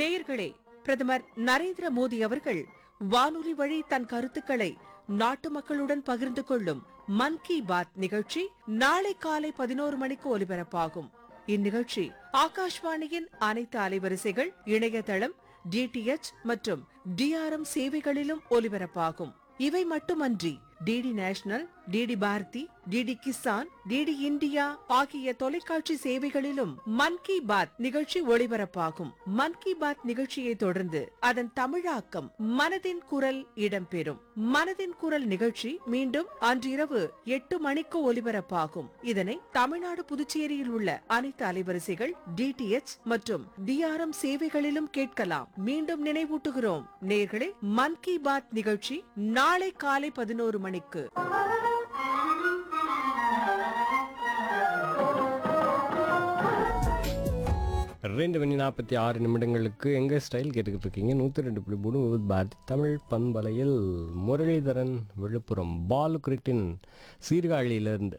நேயர்களே பிரதமர் நரேந்திர மோடி அவர்கள் வானொலி வழி தன் கருத்துக்களை நாட்டு மக்களுடன் பகிர்ந்து கொள்ளும் மன் கி பாத் நிகழ்ச்சி நாளை காலை பதினோரு மணிக்கு ஒலிபரப்பாகும் இந்நிகழ்ச்சி ஆகாஷ்வாணியின் அனைத்து அலைவரிசைகள் இணையதளம் டிடிஎச் மற்றும் டிஆர்எம் சேவைகளிலும் ஒலிபரப்பாகும் இவை மட்டுமன்றி DD national DD Bharati DD Kisan DD India ஆகிய தொலைக்காட்சி சேவைகளிலும் மன் கி பாத் நிகழ்ச்சி ஒளிபரப்பாகும் மன் கி பாத் நிகழ்ச்சியை தொடர்ந்து அதன் தமிழாக்கம் மனதின் குரல் இடம்பெறும் மனதின் குரல் நிகழ்ச்சி மீண்டும் அன்றிரவு எட்டு மணிக்கு ஒலிபரப்பாகும் இதனை தமிழ்நாடு புதுச்சேரியில் உள்ள அனைத்து அலைவரிசைகள் டிடிஎச் மற்றும் டிஆர்எம் சேவைகளிலும் கேட்கலாம் மீண்டும் நினைவூட்டுகிறோம் நேர்களே மன் கி பாத் நிகழ்ச்சி நாளை காலை பதினோரு மணிக்கு ரெண்டு மணி நாற்பத்தி ஆறு நிமிடங்களுக்கு எங்கள் ஸ்டைல் கேட்டுக்கிட்டு இருக்கீங்க நூற்றி ரெண்டு புள்ளி மூணு வித் பாரதி தமிழ் பண்பலையில் முரளிதரன் விழுப்புரம் பாலு கிரிட்டின் சீர்காழியிலிருந்து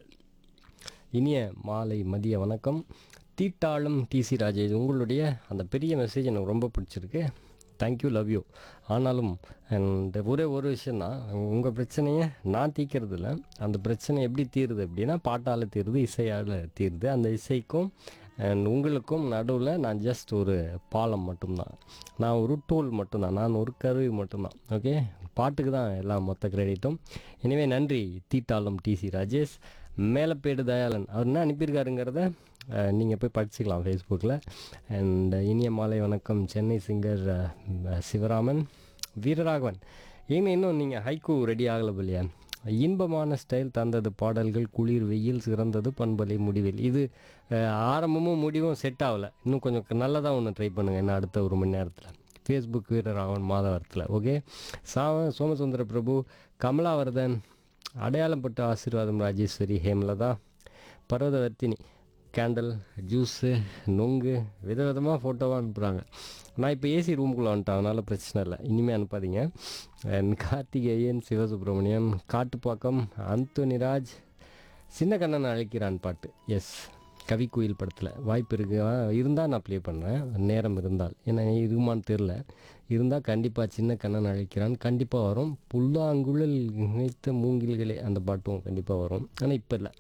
இனிய மாலை மதிய வணக்கம் தீட்டாளும் டிசி ராஜேஷ் உங்களுடைய அந்த பெரிய மெசேஜ் எனக்கு ரொம்ப பிடிச்சிருக்கு தேங்க்யூ லவ் யூ ஆனாலும் அந்த ஒரே ஒரு விஷயந்தான் உங்கள் பிரச்சனையை நான் தீர்க்கறது இல்லை அந்த பிரச்சனை எப்படி தீருது அப்படின்னா பாட்டால் தீருது இசையால் தீருது அந்த இசைக்கும் அண்ட் உங்களுக்கும் நடுவில் நான் ஜஸ்ட் ஒரு பாலம் மட்டும்தான் நான் ஒரு டூல் மட்டும்தான் நான் ஒரு கருவி மட்டும்தான் ஓகே பாட்டுக்கு தான் எல்லாம் மொத்த கிரெடிட்டும் எனவே நன்றி தீட்டாலும் டிசி ராஜேஷ் மேலப்பேடு தயாளன் அவர் என்ன அனுப்பியிருக்காருங்கிறத நீங்கள் போய் படிச்சுக்கலாம் ஃபேஸ்புக்கில் அண்ட் இனிய மாலை வணக்கம் சென்னை சிங்கர் சிவராமன் வீரராகவன் ஏங்க இன்னும் நீங்கள் ஹைக்கூ ரெடி ஆகலை இல்லையா இன்பமான ஸ்டைல் தந்தது பாடல்கள் குளிர் வெயில் சிறந்தது பண்பலை முடிவில் இது அஹ், ஆரம்பமும் முடிவும் செட் ஆகலை இன்னும் கொஞ்சம் நல்லதாக ஒன்று ட்ரை பண்ணுங்கள் என்ன அடுத்த ஒரு மணி நேரத்தில் ஃபேஸ்புக் வீரராகவன் மாதவரத்தில் okay Sama Somasundara Prabhu Kamalavardhan Adayalampattu Asirvatham Rajeswari Hemalatha Parvathavardhini candle juice நொங்கு விதவிதமாக ஃபோட்டோவாக அனுப்புகிறாங்க நான் இப்போ ஏசி ரூமுக்குள்ளே வந்துட்டேன் அதனால் பிரச்சனை இல்லை இனிமேல் அனுப்பாதீங்க அண்ட் கார்த்திகேயன் சிவசுப்ரமணியம் காட்டுப்பாக்கம் அந்தோனிராஜ் சின்ன கண்ணன் அழைக்கிறான் பாட்டு எஸ் கவி குயில் படத்தில் வாய்ப்பு இருக்கு இருந்தால் நான் ப்ளே பண்ணுறேன் நேரம் இருந்தால் ஏன்னா இருக்குமான்னு தெரில இருந்தால் கண்டிப்பாக சின்ன கண்ணன் அழைக்கிறான் கண்டிப்பாக வரும் புல்லாங்குழல் இணைத்த மூங்கில்களே அந்த பாட்டும் கண்டிப்பாக வரும் ஆனால் இப்போ இல்லை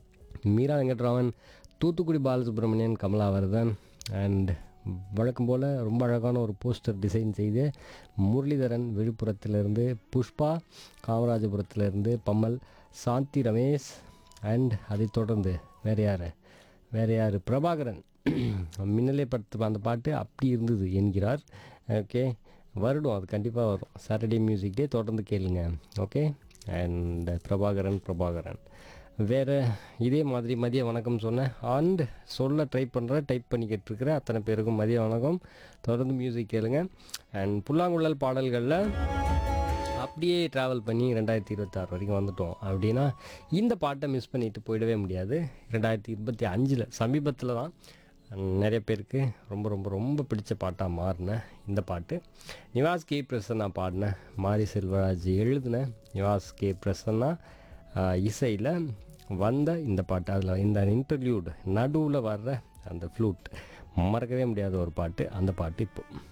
மீரா வெங்கட்ராமன் தூத்துக்குடி பாலசுப்ரமணியன் கமலாவர்தன் அண்ட் வழக்கம் போல் ரொம்ப அழகான ஒரு போஸ்டர் டிசைன் செய்து முரளிதரன் விழுப்புரத்திலிருந்து புஷ்பா காமராஜபுரத்திலிருந்து பம்மல் சாந்தி ரமேஷ் அண்ட் அதைத் தொடர்ந்து வேறு யார் வேறு யார் பிரபாகரன் மின்னலே படத்து அந்த பாட்டு அப்படி இருந்தது என்கிறார் ஓகே வருடும் அது கண்டிப்பாக வரும் சாட்டர்டே மியூசிக் டே தொடர்ந்து கேளுங்க ஓகே அண்ட் பிரபாகரன் பிரபாகரன் வேறு இதே மாதிரி மதிய வணக்கம் சொன்னேன் அண்ட் சொல்ல ட்ரை பண்ணுறேன் டைப் பண்ணிக்கிட்டு இருக்கிற அத்தனை பேருக்கும் மதிய வணக்கம் தொடர்ந்து மியூசிக் கேளுங்க அண்ட் புல்லாங்குழல் பாடல்களில் அப்படியே ட்ராவல் பண்ணி ரெண்டாயிரத்தி இருபத்தாறு வரைக்கும் வந்துட்டோம் அப்படின்னா இந்த பாட்டை மிஸ் பண்ணிட்டு போயிடவே முடியாது ரெண்டாயிரத்தி இருபத்தி அஞ்சில் சமீபத்தில் தான் நிறைய பேருக்கு ரொம்ப ரொம்ப ரொம்ப பிடிச்ச பாட்டாக மாறின இந்த பாட்டு நிவாஸ் கே பிரசன்னா பாடின மாரி செல்வராஜ் எழுதின நிவாஸ் கே பிரசன்னா இசையில் வந்த இந்த பாட்டு அதில் இந்த இன்டர்வியூட் நடுவில் வர்ற அந்த ஃப்ளூட் மறக்கவே முடியாத ஒரு பாட்டு அந்த பாட்டு இப்போ